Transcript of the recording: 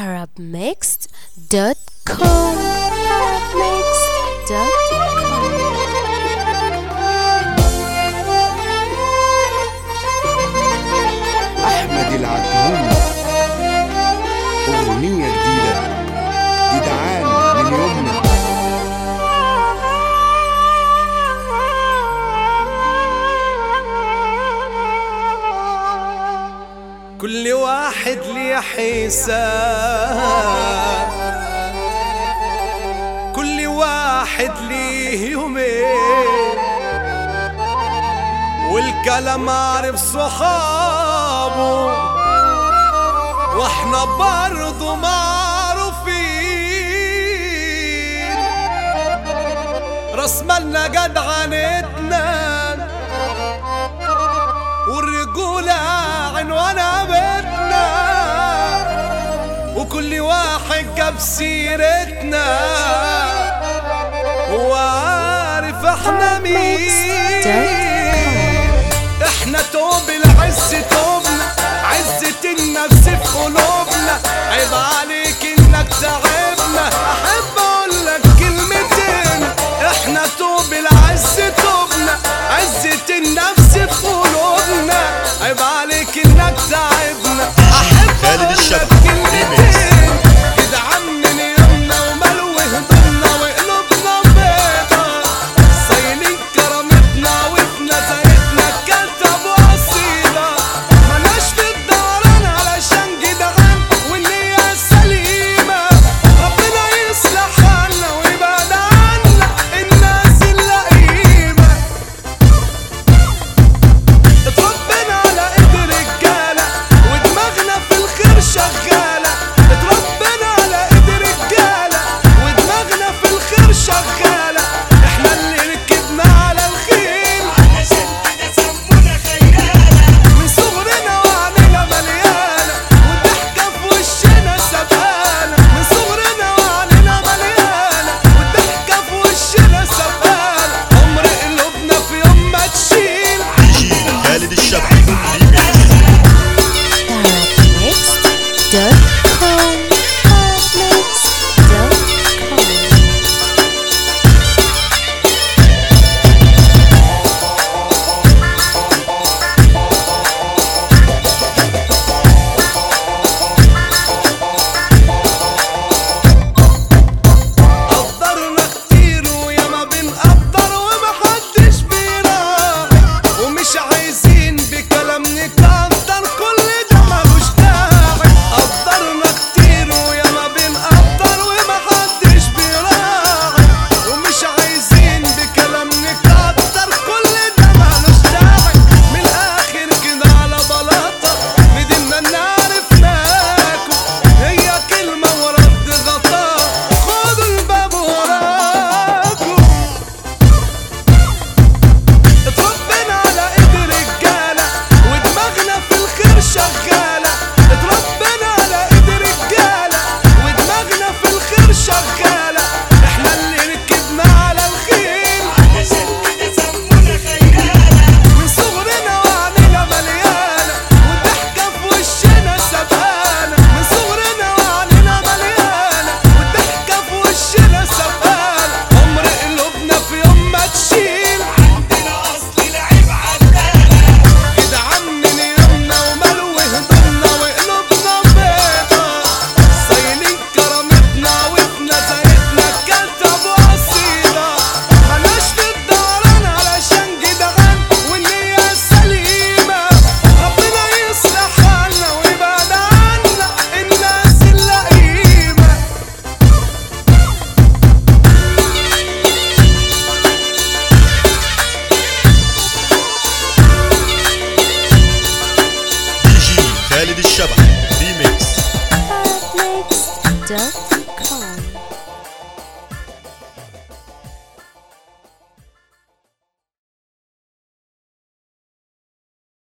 arabmixed.com arabmixed.com أحمد العتموني أغنية جديدة جدعان من يومنا كل واحد ليه حساب كل واحد ليه يومين والكلام عارف صحابه واحنا برضو معروفين راس مالنا جدعنتنا والرجولة عنوان بيتنا وكل واحد جاب سيرتنا هو عارف احنا مين احنا توب العز توبنا عزة النفس في قلوبنا عيب عليك انك تعبنا احب اقول لك كلمتين احنا توب العز توبنا عزة النفس في قلوبنا عيب عليك انك تعبنا احب خالد اقول لك الشاب. كلمتين كده عمن يومنا وملو هدومنا وقلوبنا بيضة صايلين كرامتنا وفنا زيتنا كلت ابو اصيلة ملاش في الدوران علشان جدعان والنية سليمة ربنا يصلح حالنا ويبعد عنا الناس اللئيمة اتربينا على ايد رجالة ودماغنا في الخير شغالة اتربينا على ايد رجالة ودماغنا في الخير شغالة احنا اللي ركبنا على الخيل من صغرنا وعنينا مليانة والضحكة في وشنا سبقانة من صغرنا وعنينا مليانة والضحكة في وشنا سبقانة عمر قلوبنا في يوم ما تشيل دي جي خالد الشبح ريميكس arabmixed.com arabmixed.com قدرنا كتير ويا ما بنقدر ومحدش بيراعي ومش عايزين بكلام نقدر كل ده ملوش داعي قدرنا كتير ويا ما بنقدر ومحدش بيراعي ومش عايزين بكلام نقدر كل ده ملوش داعي من الاخر كده على بلاطه ندمنا ان عرفناكم هي كلمه ورد غطاء خدوا الباب وراكم اتربينا على ايد رجاله ودماغنا في الخير شغاله اتربينا على ايد رجاله ودماغنا في الخير شغاله احنا اللي ركبنا على الخيل من صغرنا وعنينا مليانه والضحكه في وشنا سبقانه من صغرنا وعنينا مليانه والضحكه في وشنا سبقانه عمر قلوبنا في يوم ما تشيل كده عمن يومنا وملو هدومنا وقلوبنا بيضة صايلين كرامتنا وفنا زيتنا كلت ابو اصيلة ملاش في الدوران علشان جدعان والنية سليمة ربنا يصلح حالنا ويبعد عنا الناس اللئيمة دي جي خالد الشبح ريميكس arabmixed.com